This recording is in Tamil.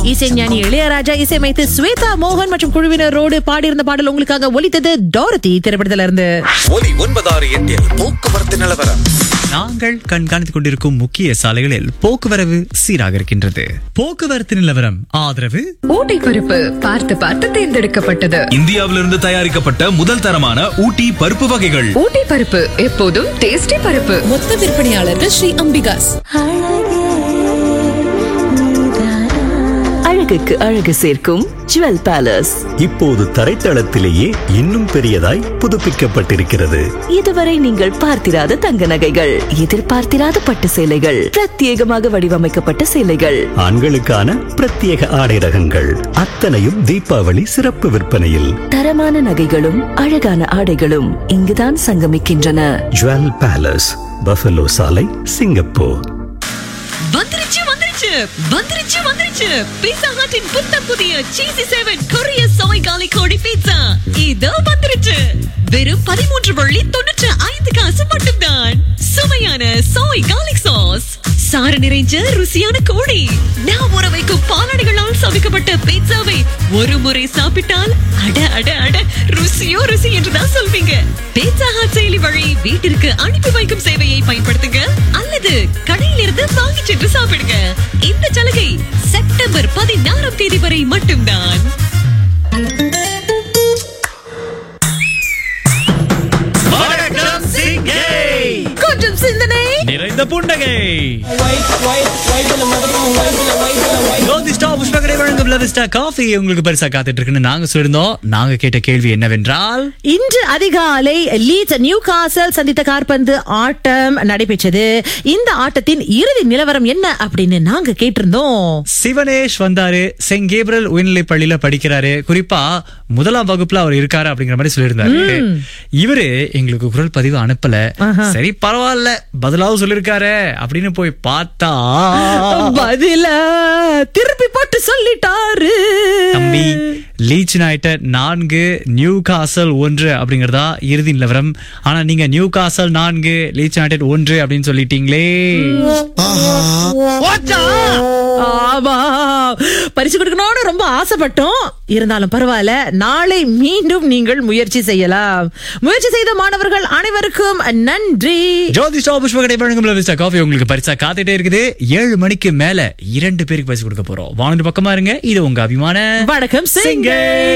இசைஞானி இளையராஜா இசையமைத்து ஸ்வேதா மோகன் மற்றும் குழுவினரோடு பாடியிருந்த பாடல் உங்களுக்காக ஒலித்தது டாரதி திரைப்படத்துல இருந்து ஒலி ஒன்பதாறு எட்டில் போக்குவரத்து நிலவரம் நாங்கள் கண்காணித்துக் கொண்டிருக்கும் முக்கிய சாலைகளில் போக்குவரவு சீராக இருக்கின்றது போக்குவரத்து நிலவரம் ஆதரவு ஊட்டி பருப்பு பார்த்து பார்த்து தேர்ந்தெடுக்கப்பட்டது இந்தியாவிலிருந்து தயாரிக்கப்பட்ட முதல் தரமான ஊட்டி பருப்பு வகைகள் ஊட்டி பருப்பு எப்போதும் டேஸ்டி பருப்பு மொத்த விற்பனையாளர்கள் ஸ்ரீ அம்பிகாஸ் அழகுக்கு அழகு சேர்க்கும் ஜுவல் பேலஸ் இப்போது தரைத்தளத்திலேயே இன்னும் பெரியதாய் புதுப்பிக்கப்பட்டிருக்கிறது இதுவரை நீங்கள் பார்த்திராத தங்க நகைகள் எதிர்பார்த்திராத பட்டு சேலைகள் பிரத்யேகமாக வடிவமைக்கப்பட்ட சேலைகள் ஆண்களுக்கான பிரத்யேக ஆடை ரகங்கள் அத்தனையும் தீபாவளி சிறப்பு விற்பனையில் தரமான நகைகளும் அழகான ஆடைகளும் இங்குதான் சங்கமிக்கின்றன ஜுவல் பேலஸ் பஃபலோ சாலை சிங்கப்பூர் வந்துருச்சு வந்துருச்சு வந்துருச்சு வந்துருச்சு பீட்சா ஹட்டின் புத்தம் புதிய சீசி செவன் கொரிய சோய் காலி கோடி பீட்சா இதோ வந்துருச்சு வெறும் பதிமூன்று வள்ளி தொண்ணூற்று ஐந்து காசு மட்டும்தான் சுவையான சோய் காலிக் சாஸ் சாறு நிறைஞ்ச ருசியான கோழி நான் ஊற வைக்கும் பாலாடைகளால் சமைக்கப்பட்ட பீட்சாவை ஒரு முறை சாப்பிட்டால் அட அட அட ருசியோ ருசி என்றுதான் சொல்வீங்க பீட்சா ஹாட் செயலி வழி வீட்டிற்கு அனுப்பி வைக்கும் சேவையை பயன்படுத்துங்க அல்லது கடையிலிருந்து வாங்கி சென்று சாப்பிடுங்க இந்த சலுகை செப்டம்பர் பதினாறாம் தேதி வரை மட்டும்தான் கொஞ்சம் சிந்தனை நிறைந்த புன்னகை ஜோதிஷ்டா புஷ்பகரை வழங்கும் லவிஸ்டா காஃபி உங்களுக்கு பரிசா காத்துட்டு இருக்குன்னு நாங்க சொல்லியிருந்தோம் நாங்க கேட்ட கேள்வி என்னவென்றால் இன்று அதிகாலை லீட்ஸ் நியூ காசல் சந்தித்த கார்பந்து ஆட்டம் நடைபெற்றது இந்த ஆட்டத்தின் இறுதி நிலவரம் என்ன அப்படின்னு நாங்க கேட்டிருந்தோம் சிவனேஷ் வந்தாரு செயின்ட் கேப்ரல் உயர்நிலை பள்ளியில படிக்கிறாரு குறிப்பா முதலாம் வகுப்புல அவர் இருக்காரு அப்படிங்கிற மாதிரி சொல்லியிருந்தாரு இவரு எங்களுக்கு குரல் பதிவு அனுப்பல சரி பரவாயில்ல பதிலாவும் சொல்லிருக்காரு அப்படின்னு போய் பார்த்தா பதில திருப்பி போட்டு சொல்லிட்டாரு தம்பி லீச் யுனைடெட் நான்கு நியூ காசல் ஒன்று அப்படிங்கறதா இறுதி நிலவரம் ஆனா நீங்க நியூ காசல் நான்கு லீச் யுனைடெட் ஒன்று அப்படின்னு சொல்லிட்டீங்களே ஆமா பரிசு கொடுக்கணும்னு ரொம்ப ஆசைப்பட்டோம் இருந்தாலும் பரவாயில்ல நாளை மீண்டும் நீங்கள் முயற்சி செய்யலாம் முயற்சி செய்த மாணவர்கள் அனைவருக்கும் நன்றி ஜோதிஷா புஷ்பகடை வழங்கும் லவிஸ்டா காஃபி உங்களுக்கு பரிசா காத்துட்டே இருக்குது ஏழு மணிக்கு மேல இரண்டு பேருக்கு பரிசு கொடுக்க போறோம் வானொலி பக்கமா இருங்க இது உங்க அபிமான வணக்கம் சிங்கை